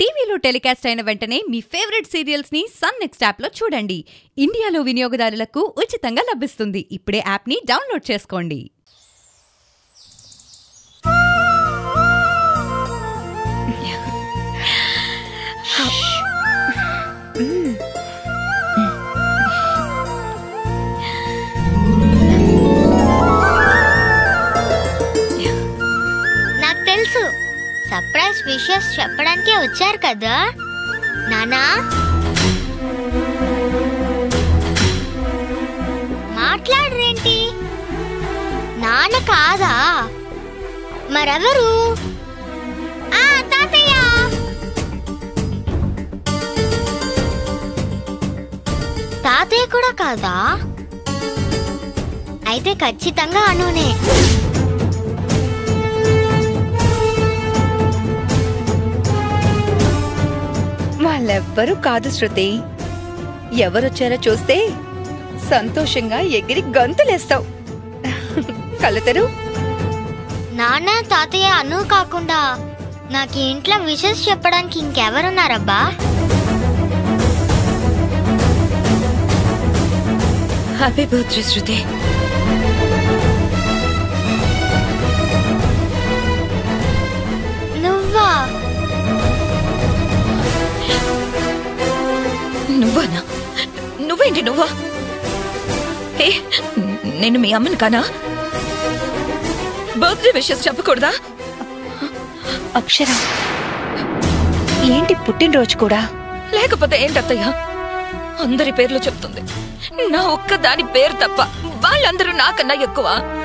టీవీలో టెలికాస్ట్ అయిన వెంటనే మీ ఫేవరెట్ సీరియల్స్ ని సన్ నెక్స్ట్ యాప్ లో చూడండి ఇండియాలో వినియోగదారులకు ఉచితంగా లభిస్తుంది ఇప్పుడే యాప్ ని డౌన్లోడ్ చేసుకోండి నాకు తెలుసు సర్ప్రైజ్ విషెస్ చెప్పడానికే వచ్చారు కదా నానా మాట్లాడరేంటి నాన్న కాదా మరెవరు ఆ తాతయ్య తాతయ్య కూడా కాదా అయితే ఖచ్చితంగా అనునే వాళ్ళెవ్వరూ కాదు శృతి ఎవరొచ్చారో చూస్తే సంతోషంగా ఎగిరి గంతులేస్తావు కలతరు నాన్న తాతయ్య అను కాకుండా నాకు ఈ ఇంట్లో విషెస్ చెప్పడానికి ఇంకెవరున్నారబ్బా హ్యాపీ బర్త్డే శృతి నువ్వా నువ్వానా నువ్వేంటి నువ్వా ఏ నేను మీ అమ్మని కానా బర్త్డే విషెస్ చెప్పకూడదా అక్షర ఏంటి పుట్టినరోజు కూడా లేకపోతే ఏంటత్తయ్య అందరి పేర్లు చెప్తుంది నా ఒక్క దాని పేరు తప్ప వాళ్ళందరూ నాకన్నా ఎక్కువ